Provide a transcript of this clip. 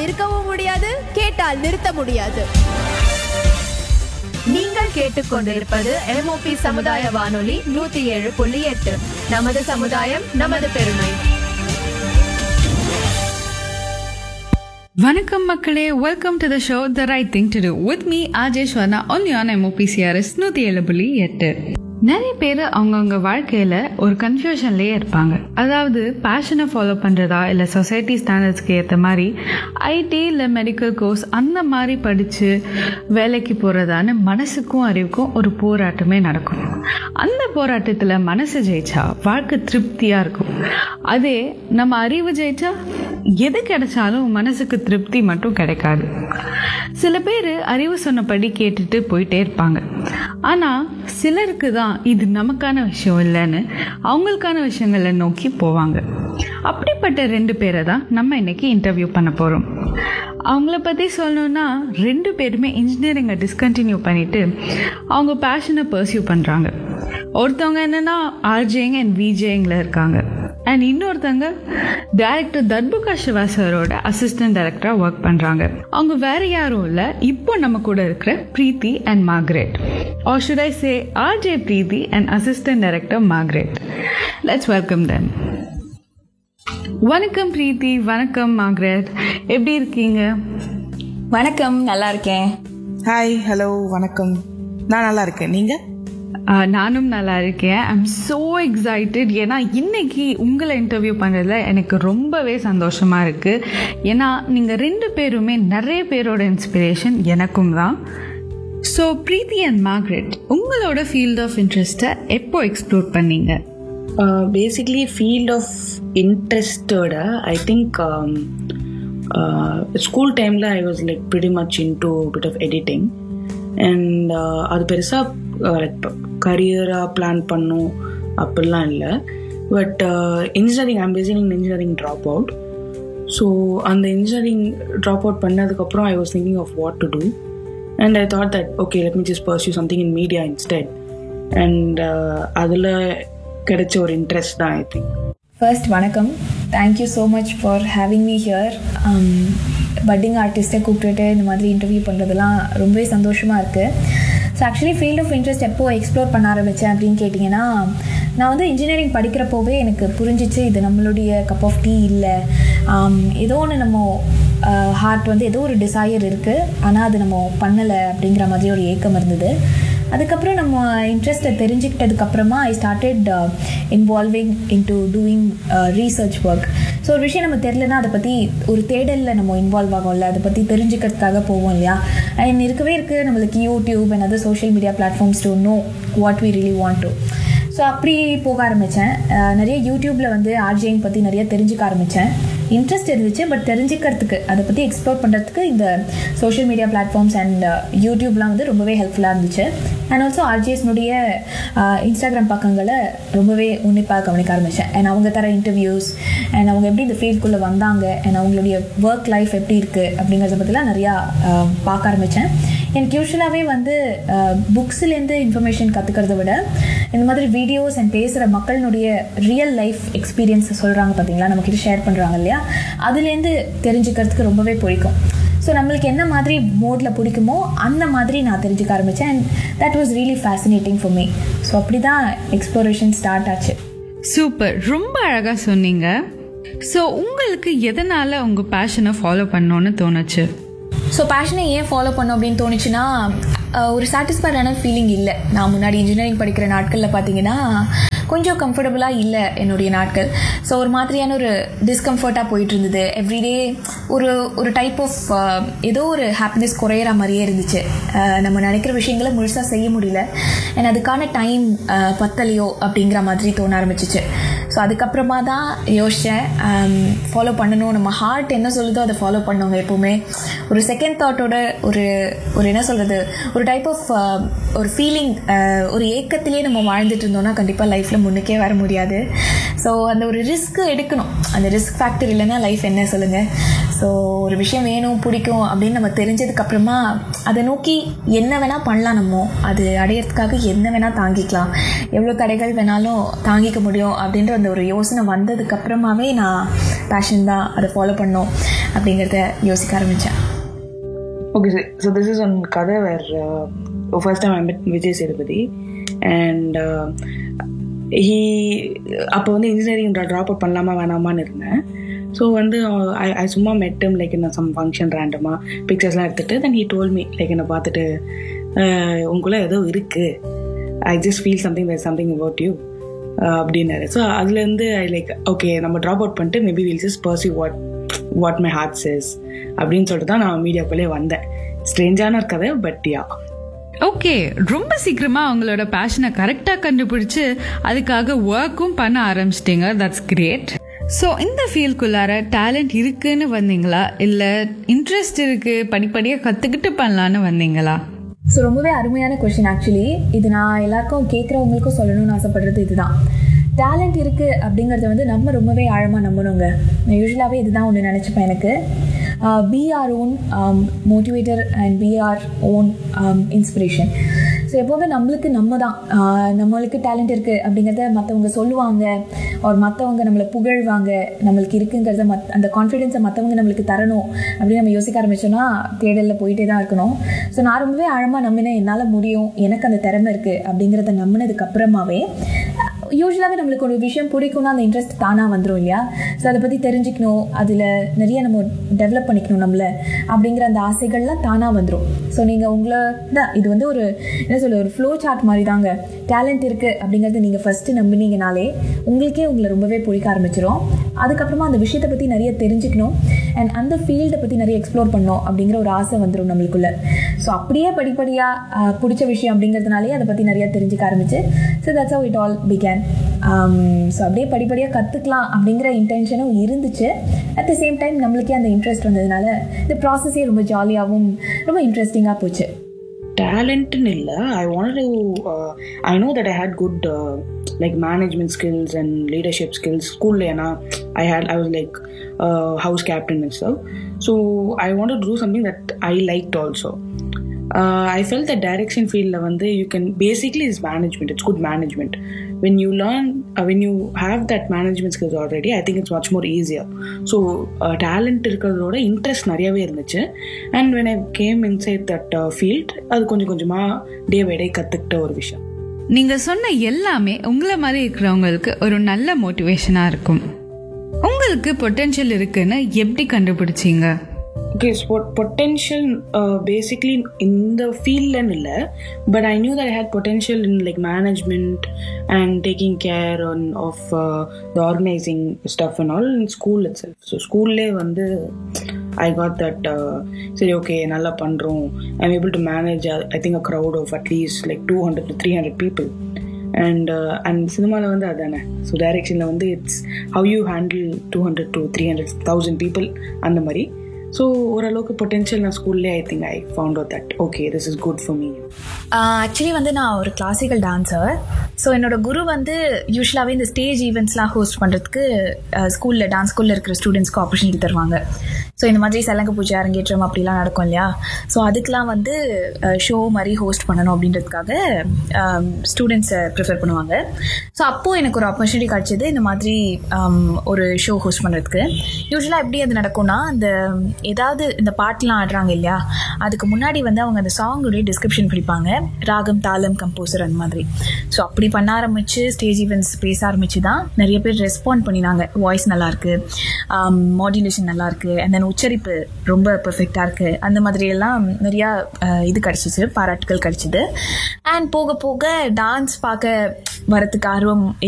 இருக்கவும் முடியாது கேட்டால் நிறுத்த முடியாது நீங்கள் கேட்டுக்கொண்டிருப்பது எம்ஓபி சமுதாய வானொலி நூத்தி ஏழு புள்ளி எட்டு நமது சமுதாயம் நமது பெருமை வணக்கம் மக்களே welcome to the show the right thing to do with me Ajesh Varna only on MOPCRS நூற்றி ஏழு புள்ளி எட்டு நிறைய பேர் அவங்கவுங்க வாழ்க்கையில் ஒரு கன்ஃபியூஷன்லேயே இருப்பாங்க அதாவது பேஷனை ஃபாலோ பண்ணுறதா இல்லை சொசைட்டி ஸ்டாண்டர்ட்ஸ்க்கு ஏற்ற மாதிரி ஐடி இல்லை மெடிக்கல் கோர்ஸ் அந்த மாதிரி படித்து வேலைக்கு போகிறதான்னு மனசுக்கும் அறிவுக்கும் ஒரு போராட்டமே நடக்கும் அந்த போராட்டத்தில் மனசு ஜெயிச்சா வாழ்க்கை திருப்தியாக இருக்கும் அதே நம்ம அறிவு ஜெயிச்சா எது கிடைச்சாலும் மனசுக்கு திருப்தி மட்டும் கிடைக்காது சில பேர் அறிவு சொன்னபடி கேட்டுட்டு போயிட்டே இருப்பாங்க ஆனால் சிலருக்கு தான் இது நமக்கான விஷயம் இல்லைன்னு அவங்களுக்கான விஷயங்களை நோக்கி போவாங்க அப்படிப்பட்ட ரெண்டு பேரை தான் நம்ம இன்னைக்கு இன்டர்வியூ பண்ண போகிறோம் அவங்கள பற்றி சொல்லணும்னா ரெண்டு பேருமே இன்ஜினியரிங்கை டிஸ்கண்டினியூ பண்ணிவிட்டு அவங்க பேஷனை பர்சியூ பண்ணுறாங்க ஒருத்தவங்க என்னென்னா ஆர்ஜேங்க அண்ட் விஜேங்கில் இருக்காங்க அண்ட் இன்னொருத்தங்க டைரக்டர் தர்புகா சிவா சாரோட அசிஸ்டன்ட் டைரக்டராக ஒர்க் பண்ணுறாங்க அவங்க வேற யாரும் இல்லை இப்போ நம்ம கூட இருக்கிற Preethi and Margaret or should I say RJ Preethi and assistant director Margaret let's welcome them வணக்கம் பிரீத்தி வணக்கம் மார்க்ரெட் எப்படி இருக்கீங்க வணக்கம் நல்லா இருக்கேன் ஹாய் ஹலோ வணக்கம் நான் நல்லா இருக்கேன் நீங்க ஆஹ் நானும் நல்லா இருக்கேன் ஐம் ஸோ எக்ஸைட்டட் ஏன்னா இன்னைக்கு உங்களை இன்டர்வியூ பண்ணுறதுல எனக்கு ரொம்பவே சந்தோஷமாக இருக்குது ஏன்னா நீங்கள் ரெண்டு பேருமே நிறைய பேரோட இன்ஸ்பிரேஷன் எனக்கும் தான் ஸோ பிரீத்தி அண்ட் மார்க்ரெட் உங்களோட ஃபீல்ட் ஆஃப் இன்ட்ரெஸ்ட்டை எப்போ எக்ஸ்ப்ளோர் பண்ணீங்க பேசிக்லி ஃபீல்ட் ஆஃப் இன்ட்ரெஸ்டோட ஐ திங்க் ஸ்கூல் டைமில் I was like pretty much into bit of editing and அது பெருசாக லைக் கரியராக பிளான் பண்ணும் அப்படிலாம் இல்லை but engineering I'm basic engineering drop out so அந்த இன்ஜினியரிங் ட்ராப் அவுட் பண்ணதுக்கப்புறம் I was thinking of what to do and I thought that okay let me just pursue something in media instead and அதில் கிடைச்ச ஒரு interest தான் I think first வணக்கம் thank you so much for having me here budding ஆர்டிஸ்ட்டை கூப்பிட்டுட்டு இந்த மாதிரி interview பண்ணுறதுலாம் ரொம்பவே சந்தோஷமாக இருக்குது so actually field of interest எப்போ எக்ஸ்ப்ளோர் பண்ண ஆரம்பித்தேன் அப்படின்னு கேட்டிங்கன்னா நான் வந்து இன்ஜினியரிங் படிக்கிறப்போவே எனக்கு புரிஞ்சிச்சு இது நம்மளுடைய கப் ஆஃப் டீ இல்லை ஏதோ ஒன்று நம்ம ஹார்ட் வந்து ஏதோ ஒரு டிசையர் இருக்குது ஆனால் அது நம்ம பண்ணலை அப்படிங்கிற மாதிரி ஒரு ஏக்கம் இருந்தது அதுக்கப்புறம் நம்ம இன்ட்ரெஸ்ட்டை தெரிஞ்சுக்கிட்டதுக்கப்புறமா I started involving into doing research work so ஒரு விஷயம் நம்ம தெரிலனா அதை பற்றி ஒரு தேடலில் நம்ம இன்வால்வ் ஆகும்ல அதை பற்றி தெரிஞ்சுக்கிறதுக்காக போவோம் இல்லையா அண்ட் இருக்கவே இருக்குது நம்மளுக்கு YouTube and other social media platforms to know what we really want to so அப்படி போக ஆரம்பித்தேன் நிறைய யூடியூப்பில் வந்து ஆர்ஜிங் பற்றி நிறைய தெரிஞ்சுக்க ஆரம்பித்தேன் இன்ட்ரெஸ்ட் இருந்துச்சு பட் தெரிஞ்சுக்கிறதுக்கு அதை பற்றி எக்ஸ்ப்ளோர் பண்ணுறதுக்கு இந்த சோஷியல் மீடியா பிளாட்ஃபார்ம்ஸ் அண்ட் யூடியூப்லாம் வந்து ரொம்பவே ஹெல்ப்ஃபுல்லாக இருந்துச்சு அண்ட் ஆல்சோ ஆர்ஜிஎஸ்னுடைய இன்ஸ்டாகிராம் பக்கங்களை ரொம்பவே உன்னிப்பாக கவனிக்க ஆரம்பித்தேன் அண்ட் அவங்க தர இன்டர்வியூஸ் அண்ட் அவங்க எப்படி இந்த ஃபீல்டுக்குள்ளே வந்தாங்க அண்ட் அவங்களுடைய ஒர்க் லைஃப் எப்படி இருக்குது அப்படிங்கிறத பற்றிலாம் நிறையா பார்க்க ஆரம்பித்தேன் எனக்கு யூஸ்வலாகவே வந்து புக்ஸ்லேருந்து இன்ஃபர்மேஷன் கற்றுக்கிறத விட இந்த மாதிரி வீடியோஸ் அண்ட் பேசுகிற மக்களினுடைய ரியல் லைஃப் எக்ஸ்பீரியன்ஸ் சொல்கிறாங்க பார்த்தீங்களா நம்மக்கிட்ட ஷேர் பண்ணுறாங்க இல்லையா அதுலேருந்து தெரிஞ்சுக்கிறதுக்கு ரொம்பவே பிடிக்கும் ஸோ நம்மளுக்கு என்ன மாதிரி மோடில் பிடிக்குமோ அந்த மாதிரி நான் தெரிஞ்சுக்க ஆரம்பித்தேன் and that was really fascinating for me so அப்படி தான் எக்ஸ்ப்ளோரேஷன் ஸ்டார்ட் ஆச்சு சூப்பர் ரொம்ப அழகாக சொன்னீங்க ஸோ உங்களுக்கு எதனால் உங்கள் பேஷனை ஃபாலோ பண்ணணும்னு தோணுச்சு ஸோ பேஷனை ஏன் ஃபாலோ பண்ணோம் அப்படின்னு தோணுச்சுன்னா ஒரு சாட்டிஸ்ஃபைடான ஃபீலிங் இல்லை நான் முன்னாடி இன்ஜினியரிங் படிக்கிற நாட்களில் பார்த்தீங்கன்னா கொஞ்சம் கம்ஃபர்டபுளாக இல்லை என்னுடைய நாட்கள் ஸோ ஒரு மாதிரியான ஒரு டிஸ்கம்ஃபர்ட்டாக போயிட்டு இருந்தது எவ்ரிடே ஒரு ஒரு டைப் ஆஃப் ஏதோ ஒரு ஹாப்பினஸ் குறையிற மாதிரியே இருந்துச்சு நம்ம நினைக்கிற விஷயங்களை முழுசாக செய்ய முடியல அண்ட் அதுக்கான டைம் பத்தலையோ அப்படிங்கிற மாதிரி தோண ஆரம்பிச்சிச்சு ஸோ அதுக்கப்புறமா தான் யோசித்தேன் ஃபாலோ பண்ணணும் நம்ம ஹார்ட் என்ன சொல்லுதோ அதை ஃபாலோ பண்ணுவாங்க எப்போவுமே ஒரு செகண்ட் தாட்டோட ஒரு ஒரு என்ன சொல்கிறது ஒரு டைப் ஆஃப் ஒரு ஃபீலிங் ஒரு ஏக்கத்திலே நம்ம வாழ்ந்துட்டு இருந்தோம்னா கண்டிப்பாக லைஃப்பில் முன்னுக்கே வர முடியாது ஸோ அந்த ஒரு ரிஸ்க் எடுக்கணும் அந்த ரிஸ்க் ஃபேக்டர் இல்லைன்னா லைஃப் என்ன சொல்லுங்கள் ஸோ ஒரு விஷயம் வேணும் பிடிக்கும் அப்படின்னு நம்ம தெரிஞ்சதுக்கப்புறமா அதை நோக்கி என்ன வேணால் பண்ணலாம் நம்ம அது அடையிறதுக்காக என்ன வேணால் தாங்கிக்கலாம் எவ்வளோ தடைகள் வேணாலும் தாங்கிக்க முடியும் அப்படின்ற அந்த ஒரு யோசனை வந்ததுக்கப்புறமாவே நான் பேஷன் தான் அதை ஃபாலோ பண்ணோம் அப்படிங்கிறத யோசிக்க ஆரம்பித்தேன் Okay, so, so this is on Kada where uh, first time I met Vijay Sirupati and uh, he அப்போ வந்து இன்ஜினியரிங் ட்ராப் அவுட் பண்ணலாமா வேணாமான்னு இருந்தேன் ஸோ வந்து ஐ ஐ சும்மா மெட்டம் லைக் என்ன சம் ஃபங்க்ஷன் ரேண்டமாக பிக்சர்ஸ்லாம் எடுத்துகிட்டு then he told me like என்னை பார்த்துட்டு "அஹ், உங்களுக்குள்ள ஏதோ இருக்குது I just feel something there's something about you அப்படின்னாரு ஸோ அதுலேருந்து ஐ லைக் ஓகே நம்ம ட்ராப் அவுட் பண்ணிட்டு maybe will just pursue what what my heart says அப்படின்னு சொல்லிட்டு தான் நான் மீடியாக்குள்ளே வந்தேன் ஸ்ட்ரேஞ்சான கதை பட் யா ஓகே ரொம்ப சீக்கிரமா அவங்களோட பேஷனை கரெக்டா கண்டுபிடிச்சு அதுக்காக ஒர்க்கும் பண்ண ஆரம்பிச்சிட்டீங்க தட்ஸ் கிரேட் ஸோ இந்த ஃபீல்டுக்குள்ளார டேலண்ட் இருக்குன்னு வந்தீங்களா இல்லை இன்ட்ரெஸ்ட் இருக்கு படிப்படியாக கற்றுக்கிட்டு பண்ணலான்னு வந்தீங்களா ஸோ ரொம்பவே அருமையான கொஷின் ஆக்சுவலி இது நான் எல்லாருக்கும் கேட்குறவங்களுக்கும் சொல்லணும்னு ஆசைப்படுறது இதுதான் டேலண்ட் இருக்குது அப்படிங்கிறத வந்து நம்ம ரொம்பவே ஆழமாக நம்பணுங்க நான் யூஸ்வலாகவே இதுதான் ஒன்று நினச்சிப்பேன் எனக்கு be your own motivator and be your own inspiration so எப்போவுமே நம்மளுக்கு நம்ம தான் ஆஹ் நம்மளுக்கு டேலண்ட் இருக்குது அப்படிங்கிறத மற்றவங்க சொல்லுவாங்க ஒரு மற்றவங்க நம்மளை புகழ்வாங்க நம்மளுக்கு இருக்குங்கிறத மத் அந்த கான்ஃபிடென்ஸை மற்றவங்க நம்மளுக்கு தரணும் அப்படின்னு நம்ம யோசிக்க ஆரம்பிச்சோன்னா தேடலில் போயிட்டே தான் இருக்கணும் ஸோ நான் ரொம்பவே ஆழமாக நம்பினேன் என்னால் முடியும் எனக்கு அந்த திறமை இருக்குது அப்படிங்கிறத நம்பினதுக்கு அப்புறமாவே யூஸ்வலாகவே நம்மளுக்கு ஒரு விஷயம் பிடிக்கும்னா அந்த இன்ட்ரெஸ்ட் தானாக வந்துடும் இல்லையா ஸோ அதை பற்றி தெரிஞ்சுக்கணும் அதில் நிறைய நம்ம டெவலப் பண்ணிக்கணும் நம்மளை அப்படிங்கிற அந்த ஆசைகள்லாம் தானாக வந்துடும் ஸோ நீங்கள் உங்களை தான் இது வந்து ஒரு என்ன சொல்ல ஒரு ஃப்ளோ சார்ட் மாதிரி தாங்க டேலண்ட் இருக்குது அப்படிங்கிறத நீங்கள் ஃபஸ்ட்டு நம்பினீங்கனாலே உங்களுக்கே உங்களை ரொம்பவே பிடிக்க ஆரம்பிச்சிடும் அதுக்கப்புறமா அந்த விஷயத்தை பற்றி நிறைய தெரிஞ்சுக்கணும் அண்ட் அந்த ஃபீல்டை பற்றி நிறைய எக்ஸ்ப்ளோர் பண்ணணும் அப்படிங்கிற ஒரு ஆசை வந்துடும் நம்மளுக்குள்ள ஸோ அப்படியே படிப்படியாக பிடிச்ச விஷயம் அப்படிங்கிறதுனாலே அதை பற்றி நிறைய தெரிஞ்சுக்க ஆரம்பிச்சு so that's how it all began so அப்படியே படிப்படியாக கற்றுக்கலாம் அப்படிங்கிற இன்டென்ஷனும் இருந்துச்சு அட் த சேம் டைம் நம்மளுக்கே அந்த இன்ட்ரெஸ்ட் வந்ததுனால இந்த ப்ராசஸே ரொம்ப ஜாலியாகவும் ரொம்ப இன்ட்ரெஸ்டிங்காக போச்சு டேலண்ட்னு இல்லை I want to I know that I had good like management skills and leadership skills ஸ்கூலில் ஏன்னா I had I was like house captain it so so I want to do something that I like also I fell the direction ஃபீல்டில் வந்து you can basically is management it's good management when you learn when you have that management skills already I think it's much more easier so talent இருக்கிறதோட interest நிறையவே இருந்துச்சு and when I came inside that field அது கொஞ்சம் கொஞ்சமாக day by day கற்றுக்கிட்ட ஒரு விஷயம் நீங்க சொன்ன எல்லாமே உங்களை மாதிரி இருக்கிறவங்களுக்கு ஒரு நல்ல மோட்டிவேஷனா இருக்கும் உங்களுக்கு பொட்டென்ஷியல் இருக்குன்னு எப்படி கண்டுபிடிச்சீங்க ஓகே பொட்டென்ஷியல் பேசிக்லி இந்த ஃபீல்ட்லன்னு இல்லை but I knew that I had potential in like management and taking care on of the organising stuff and all in school itself so ஸ்கூல்லே வந்து ஐ காட் தட் சரி okay நல்லா பண்ணுறோம் I'm able to manage I think a crowd of at least like two hundred to three hundred people and and சினிமாவில் வந்து அதானே so டைரக்ஷனில் வந்து it's how you handle two hundred to three hundred thousand people அந்த மாதிரி so ஓரளவுக்கு potential நான் ஸ்கூல்லே I think I found out that okay this is good for me actually வந்து நான் ஒரு கிளாசிக்கல் டான்ஸர் ஸோ என்னோட குரு வந்து யூஸ்வலாகவே இந்த ஸ்டேஜ் ஈவெண்ட்ஸ்லாம் ஹோஸ்ட் பண்ணுறதுக்கு ஸ்கூலில் டான்ஸ் ஸ்கூலில் இருக்கிற ஸ்டூடெண்ட்ஸ்க்கு ஆப்பர்ச்சுனிட்டி தருவாங்க ஸோ இந்த மாதிரி சலங்க பூஜை அரங்கேற்றம் அப்படிலாம் நடக்கும் இல்லையா ஸோ அதுக்கெலாம் வந்து ஷோ மாதிரி ஹோஸ்ட் பண்ணணும் அப்படின்றதுக்காக ஸ்டூடெண்ட்ஸை ப்ரிஃபர் பண்ணுவாங்க ஸோ அப்போது எனக்கு ஒரு ஆப்பர்ச்சுனிட்டி கிடச்சிது இந்த மாதிரி um, ஒரு ஷோ ஹோஸ்ட் பண்ணுறதுக்கு யூஸ்வலாக எப்படி அது நடக்கும்னா அந்த ஏதாவது இந்த பாட்டெலாம் ஆடுறாங்க இல்லையா அதுக்கு முன்னாடி வந்து அவங்க அந்த சாங்குடைய டிஸ்கிரிப்ஷன் படிப்பாங்க ராகம் தாளம் கம்போசர் அந்த மாதிரி ஸோ அப்படி பண்ண ஆரம்பிச்சு ஸ்டேஜ் ஈவெண்ட்ஸ் பேச ஆரம்பிச்சு தான் நிறைய பேர் ரெஸ்பாண்ட் பண்ணினாங்க வாய்ஸ் நல்லாயிருக்கு மாடுலேஷன் நல்லாயிருக்கு அண்ட் தென் உச்சரிப்பு ரொம்ப பெர்ஃபெக்டாக இருக்குது அந்த மாதிரி எல்லாம் நிறையா அஹ், இது கிடச்சிச்சு பாராட்டுகள் கிடச்சிது அண்ட் போக போக டான்ஸ் பார்க்க வரத்துக்கு ஆர்வம்